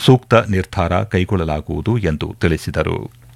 ಸೂಕ್ತ ನಿರ್ಧಾರ ಕೈಗೊಳ್ಳಲಾಗುವುದು ಎಂದು ತಿಳಿಸಿದರು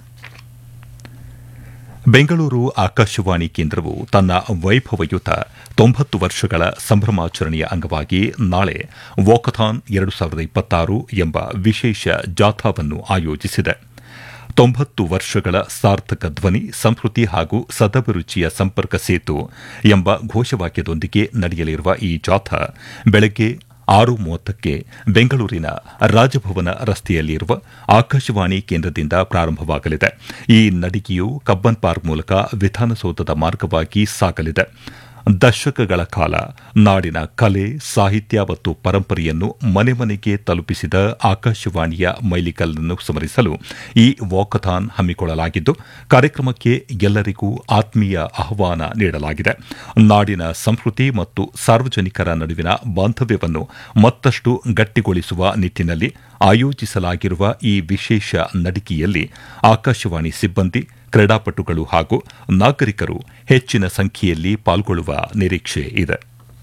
ಬೆಂಗಳೂರು ಆಕಾಶವಾಣಿ ಕೇಂದ್ರವು ತನ್ನ ವೈಭವಯುತ ತೊಂಬತ್ತು ವರ್ಷಗಳ ಸಂಭ್ರಮಾಚರಣೆಯ ಅಂಗವಾಗಿ ನಾಳೆ ವಾಕಥಾನ್ ಎರಡು ಸಾವಿರದ ಇಪ್ಪತ್ತಾರು ಎಂಬ ವಿಶೇಷ ಜಾಥಾವನ್ನು ಆಯೋಜಿಸಿದೆ ತೊಂಬತ್ತು ವರ್ಷಗಳ ಸಾರ್ಥಕ ಧ್ವನಿ ಸಂಸ್ಕೃತಿ ಹಾಗೂ ಸದಭಿರುಚಿಯ ಸಂಪರ್ಕ ಸೇತು ಎಂಬ ಘೋಷವಾಕ್ಯದೊಂದಿಗೆ ನಡೆಯಲಿರುವ ಈ ಜಾಥಾ ಬೆಳಗ್ಗೆ ಆರು ಮೂವತ್ತಕ್ಕೆ ಬೆಂಗಳೂರಿನ ರಾಜಭವನ ರಸ್ತೆಯಲ್ಲಿರುವ ಆಕಾಶವಾಣಿ ಕೇಂದ್ರದಿಂದ ಪ್ರಾರಂಭವಾಗಲಿದೆ ಈ ನಡಿಗೆಯು ಕಬ್ಬನ್ ಪಾರ್ಕ್ ಮೂಲಕ ವಿಧಾನಸೌಧದ ಮಾರ್ಗವಾಗಿ ಸಾಗಲಿದೆ ದಶಕಗಳ ಕಾಲ ನಾಡಿನ ಕಲೆ ಸಾಹಿತ್ಯ ಮತ್ತು ಪರಂಪರೆಯನ್ನು ಮನೆ ಮನೆಗೆ ತಲುಪಿಸಿದ ಆಕಾಶವಾಣಿಯ ಮೈಲಿಗಲ್ಲನ್ನು ಸ್ಮರಿಸಲು ಈ ವಾಕಥಾನ್ ಹಮ್ಮಿಕೊಳ್ಳಲಾಗಿದ್ದು ಕಾರ್ಯಕ್ರಮಕ್ಕೆ ಎಲ್ಲರಿಗೂ ಆತ್ಮೀಯ ಆಹ್ವಾನ ನೀಡಲಾಗಿದೆ ನಾಡಿನ ಸಂಸ್ಕೃತಿ ಮತ್ತು ಸಾರ್ವಜನಿಕರ ನಡುವಿನ ಬಾಂಧವ್ಯವನ್ನು ಮತ್ತಷ್ಟು ಗಟ್ಟಿಗೊಳಿಸುವ ನಿಟ್ಟಿನಲ್ಲಿ ಆಯೋಜಿಸಲಾಗಿರುವ ಈ ವಿಶೇಷ ನಡಿಗೆಯಲ್ಲಿ ಆಕಾಶವಾಣಿ ಸಿಬ್ಬಂದಿ ಕ್ರೀಡಾಪಟುಗಳು ಹಾಗೂ ನಾಗರಿಕರು ಹೆಚ್ಚಿನ ಸಂಖ್ಯೆಯಲ್ಲಿ ಪಾಲ್ಗೊಳ್ಳುವ ನಿರೀಕ್ಷೆ ಇದೆ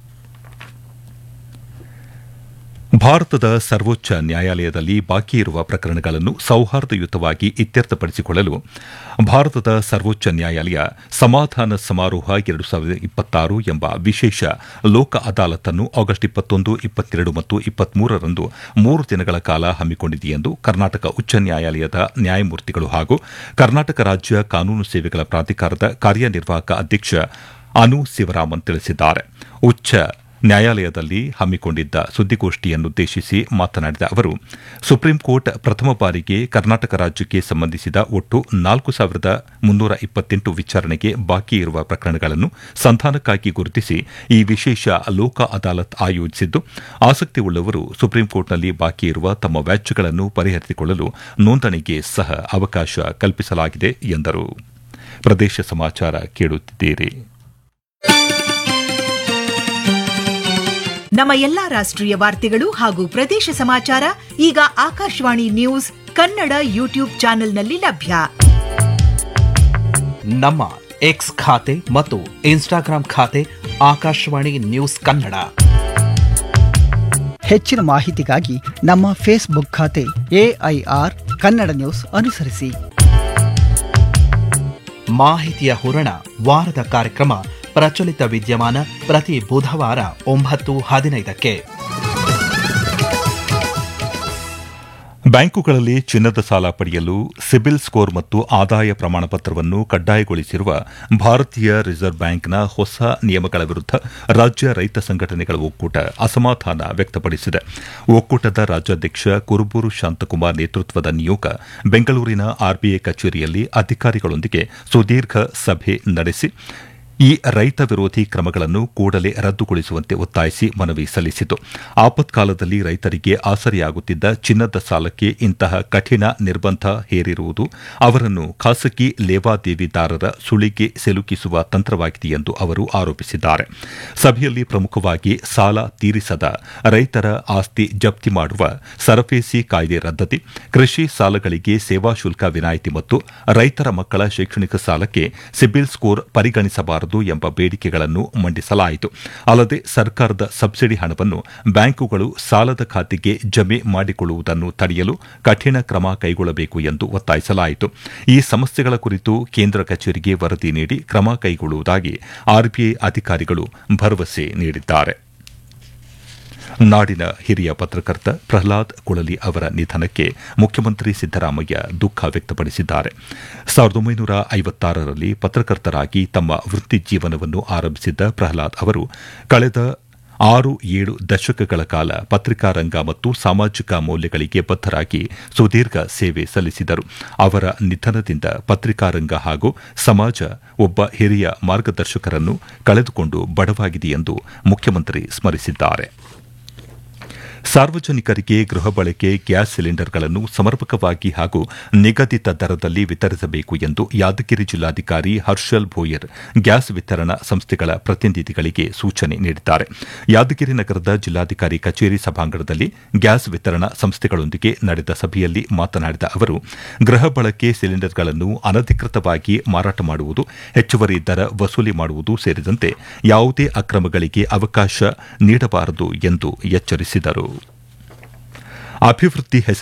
ಭಾರತದ ಸರ್ವೋಚ್ಚ ನ್ಯಾಯಾಲಯದಲ್ಲಿ ಬಾಕಿ ಇರುವ ಪ್ರಕರಣಗಳನ್ನು ಸೌಹಾರ್ದಯುತವಾಗಿ ಇತ್ಯರ್ಥಪಡಿಸಿಕೊಳ್ಳಲು ಭಾರತದ ಸರ್ವೋಚ್ಚ ನ್ಯಾಯಾಲಯ ಸಮಾಧಾನ ಸಮಾರೋಹ ಎರಡು ಸಾವಿರದ ಇಪ್ಪತ್ತಾರು ಎಂಬ ವಿಶೇಷ ಲೋಕ ಅದಾಲತ್ನ್ನು ಆಗಸ್ಟ್ ಇಪ್ಪತ್ತೊಂದು ಇಪ್ಪತ್ತೆರಡು ಮತ್ತು ಇಪ್ಪತ್ಮೂರರಂದು ಮೂರು ದಿನಗಳ ಕಾಲ ಹಮ್ಮಿಕೊಂಡಿದೆ ಎಂದು ಕರ್ನಾಟಕ ಉಚ್ಚ ನ್ಯಾಯಾಲಯದ ನ್ಯಾಯಮೂರ್ತಿಗಳು ಹಾಗೂ ಕರ್ನಾಟಕ ರಾಜ್ಯ ಕಾನೂನು ಸೇವೆಗಳ ಪ್ರಾಧಿಕಾರದ ಕಾರ್ಯನಿರ್ವಾಹಕ ಅಧ್ಯಕ್ಷ ಅನು ಶಿವರಾಮನ್ ತಿಳಿಸಿದ್ದಾರೆ ಉಚ್ಚ ನ್ಯಾಯಾಲಯದಲ್ಲಿ ಹಮ್ಮಿಕೊಂಡಿದ್ದ ಸುದ್ದಿಗೋಷ್ಠಿಯನ್ನುದ್ದೇಶಿಸಿ ಮಾತನಾಡಿದ ಅವರು ಸುಪ್ರೀಂ ಕೋರ್ಟ್ ಪ್ರಥಮ ಬಾರಿಗೆ ಕರ್ನಾಟಕ ರಾಜ್ಯಕ್ಕೆ ಸಂಬಂಧಿಸಿದ ಒಟ್ಟು ನಾಲ್ಕು ಸಾವಿರದ ಮುನ್ನೂರ ಇಪ್ಪತ್ತೆಂಟು ವಿಚಾರಣೆಗೆ ಬಾಕಿ ಇರುವ ಪ್ರಕರಣಗಳನ್ನು ಸಂಧಾನಕ್ಕಾಗಿ ಗುರುತಿಸಿ ಈ ವಿಶೇಷ ಲೋಕ ಅದಾಲತ್ ಆಯೋಜಿಸಿದ್ದು ಆಸಕ್ತಿ ಉಳ್ಳವರು ಸುಪ್ರೀಂ ಕೋರ್ಟ್ನಲ್ಲಿ ಬಾಕಿ ಇರುವ ತಮ್ಮ ವ್ಯಾಜ್ಯಗಳನ್ನು ಪರಿಹರಿಸಿಕೊಳ್ಳಲು ನೋಂದಣಿಗೆ ಸಹ ಅವಕಾಶ ಕಲ್ಪಿಸಲಾಗಿದೆ ಎಂದರು ಪ್ರದೇಶ ಸಮಾಚಾರ ಕೇಳುತ್ತಿದ್ದೀರಿ ನಮ್ಮ ಎಲ್ಲಾ ರಾಷ್ಟ್ರೀಯ ವಾರ್ತೆಗಳು ಹಾಗೂ ಪ್ರದೇಶ ಸಮಾಚಾರ ಈಗ ಆಕಾಶವಾಣಿ ನ್ಯೂಸ್ ಕನ್ನಡ ಯೂಟ್ಯೂಬ್ ಚಾನೆಲ್ನಲ್ಲಿ ಲಭ್ಯ ನಮ್ಮ ಎಕ್ಸ್ ಖಾತೆ ಮತ್ತು ಇನ್ಸ್ಟಾಗ್ರಾಂ ಖಾತೆ ಆಕಾಶವಾಣಿ ನ್ಯೂಸ್ ಕನ್ನಡ ಹೆಚ್ಚಿನ ಮಾಹಿತಿಗಾಗಿ ನಮ್ಮ ಫೇಸ್ಬುಕ್ ಖಾತೆ ಎಐಆರ್ ಕನ್ನಡ ನ್ಯೂಸ್ ಅನುಸರಿಸಿ ಮಾಹಿತಿಯ ಹೂರಣ ವಾರದ ಕಾರ್ಯಕ್ರಮ ಪ್ರಚಲಿತ ವಿದ್ಯಮಾನ ಪ್ರತಿ ಬುಧವಾರ ಒಂಬತ್ತು ಹದಿನೈದಕ್ಕೆ ಬ್ಯಾಂಕುಗಳಲ್ಲಿ ಚಿನ್ನದ ಸಾಲ ಪಡೆಯಲು ಸಿಬಿಲ್ ಸ್ಕೋರ್ ಮತ್ತು ಆದಾಯ ಪ್ರಮಾಣ ಪತ್ರವನ್ನು ಕಡ್ಡಾಯಗೊಳಿಸಿರುವ ಭಾರತೀಯ ರಿಸರ್ವ್ ಬ್ಯಾಂಕ್ನ ಹೊಸ ನಿಯಮಗಳ ವಿರುದ್ಧ ರಾಜ್ಯ ರೈತ ಸಂಘಟನೆಗಳ ಒಕ್ಕೂಟ ಅಸಮಾಧಾನ ವ್ಯಕ್ತಪಡಿಸಿದೆ ಒಕ್ಕೂಟದ ರಾಜ್ಯಾಧ್ಯಕ್ಷ ಕುರುಬೂರು ಶಾಂತಕುಮಾರ್ ನೇತೃತ್ವದ ನಿಯೋಗ ಬೆಂಗಳೂರಿನ ಆರ್ಬಿಐ ಕಚೇರಿಯಲ್ಲಿ ಅಧಿಕಾರಿಗಳೊಂದಿಗೆ ಸುದೀರ್ಘ ಸಭೆ ನಡೆಸಿ ಈ ರೈತ ವಿರೋಧಿ ಕ್ರಮಗಳನ್ನು ಕೂಡಲೇ ರದ್ದುಗೊಳಿಸುವಂತೆ ಒತ್ತಾಯಿಸಿ ಮನವಿ ಸಲ್ಲಿಸಿತು ಆಪತ್ಕಾಲದಲ್ಲಿ ರೈತರಿಗೆ ಆಸರೆಯಾಗುತ್ತಿದ್ದ ಚಿನ್ನದ ಸಾಲಕ್ಕೆ ಇಂತಹ ಕಠಿಣ ನಿರ್ಬಂಧ ಹೇರಿರುವುದು ಅವರನ್ನು ಖಾಸಗಿ ಲೇವಾದೇವಿದಾರರ ಸುಳಿಗೆ ಸಿಲುಕಿಸುವ ತಂತ್ರವಾಗಿದೆ ಎಂದು ಅವರು ಆರೋಪಿಸಿದ್ದಾರೆ ಸಭೆಯಲ್ಲಿ ಪ್ರಮುಖವಾಗಿ ಸಾಲ ತೀರಿಸದ ರೈತರ ಆಸ್ತಿ ಜಪ್ತಿ ಮಾಡುವ ಸರಫೇಸಿ ಕಾಯ್ದೆ ರದ್ದತಿ ಕೃಷಿ ಸಾಲಗಳಿಗೆ ಸೇವಾ ಶುಲ್ಕ ವಿನಾಯಿತಿ ಮತ್ತು ರೈತರ ಮಕ್ಕಳ ಶೈಕ್ಷಣಿಕ ಸಾಲಕ್ಕೆ ಸಿಬಿಲ್ ಸ್ಕೋರ್ ಪರಿಗಣಿಸಬಾರದು ಎಂಬ ಬೇಡಿಕೆಗಳನ್ನು ಮಂಡಿಸಲಾಯಿತು ಅಲ್ಲದೆ ಸರ್ಕಾರದ ಸಬ್ಸಿಡಿ ಹಣವನ್ನು ಬ್ಯಾಂಕುಗಳು ಸಾಲದ ಖಾತೆಗೆ ಜಮೆ ಮಾಡಿಕೊಳ್ಳುವುದನ್ನು ತಡೆಯಲು ಕಠಿಣ ಕ್ರಮ ಕೈಗೊಳ್ಳಬೇಕು ಎಂದು ಒತ್ತಾಯಿಸಲಾಯಿತು ಈ ಸಮಸ್ಯೆಗಳ ಕುರಿತು ಕೇಂದ್ರ ಕಚೇರಿಗೆ ವರದಿ ನೀಡಿ ಕ್ರಮ ಕೈಗೊಳ್ಳುವುದಾಗಿ ಆರ್ಬಿಐ ಅಧಿಕಾರಿಗಳು ಭರವಸೆ ನೀಡಿದ್ದಾರೆ ನಾಡಿನ ಹಿರಿಯ ಪತ್ರಕರ್ತ ಪ್ರಹ್ಲಾದ್ ಕುಳಲಿ ಅವರ ನಿಧನಕ್ಕೆ ಮುಖ್ಯಮಂತ್ರಿ ಸಿದ್ದರಾಮಯ್ಯ ದುಃಖ ವ್ಯಕ್ತಪಡಿಸಿದ್ದಾರೆ ಸಾವಿರದ ಒಂಬೈನೂರ ಐವತ್ತಾರರಲ್ಲಿ ಪತ್ರಕರ್ತರಾಗಿ ತಮ್ಮ ವೃತ್ತಿ ಜೀವನವನ್ನು ಆರಂಭಿಸಿದ್ದ ಪ್ರಹ್ಲಾದ್ ಅವರು ಕಳೆದ ಆರು ಏಳು ದಶಕಗಳ ಕಾಲ ಪತ್ರಿಕಾ ರಂಗ ಮತ್ತು ಸಾಮಾಜಿಕ ಮೌಲ್ಯಗಳಿಗೆ ಬದ್ಧರಾಗಿ ಸುದೀರ್ಘ ಸೇವೆ ಸಲ್ಲಿಸಿದರು ಅವರ ನಿಧನದಿಂದ ಪತ್ರಿಕಾ ರಂಗ ಹಾಗೂ ಸಮಾಜ ಒಬ್ಬ ಹಿರಿಯ ಮಾರ್ಗದರ್ಶಕರನ್ನು ಕಳೆದುಕೊಂಡು ಬಡವಾಗಿದೆ ಎಂದು ಮುಖ್ಯಮಂತ್ರಿ ಸ್ಮರಿಸಿದ್ದಾರೆ ಸಾರ್ವಜನಿಕರಿಗೆ ಗೃಹ ಬಳಕೆ ಗ್ಯಾಸ್ ಸಿಲಿಂಡರ್ಗಳನ್ನು ಸಮರ್ಪಕವಾಗಿ ಹಾಗೂ ನಿಗದಿತ ದರದಲ್ಲಿ ವಿತರಿಸಬೇಕು ಎಂದು ಯಾದಗಿರಿ ಜಿಲ್ಲಾಧಿಕಾರಿ ಹರ್ಷಲ್ ಭೋಯರ್ ಗ್ಯಾಸ್ ವಿತರಣಾ ಸಂಸ್ಥೆಗಳ ಪ್ರತಿನಿಧಿಗಳಿಗೆ ಸೂಚನೆ ನೀಡಿದ್ದಾರೆ ಯಾದಗಿರಿ ನಗರದ ಜಿಲ್ಲಾಧಿಕಾರಿ ಕಚೇರಿ ಸಭಾಂಗಣದಲ್ಲಿ ಗ್ಯಾಸ್ ವಿತರಣಾ ಸಂಸ್ಥೆಗಳೊಂದಿಗೆ ನಡೆದ ಸಭೆಯಲ್ಲಿ ಮಾತನಾಡಿದ ಅವರು ಗೃಹ ಬಳಕೆ ಸಿಲಿಂಡರ್ಗಳನ್ನು ಅನಧಿಕೃತವಾಗಿ ಮಾರಾಟ ಮಾಡುವುದು ಹೆಚ್ಚುವರಿ ದರ ವಸೂಲಿ ಮಾಡುವುದು ಸೇರಿದಂತೆ ಯಾವುದೇ ಅಕ್ರಮಗಳಿಗೆ ಅವಕಾಶ ನೀಡಬಾರದು ಎಂದು ಎಚ್ಚರಿಸಿದರು ಅಭಿವೃದ್ಧಿ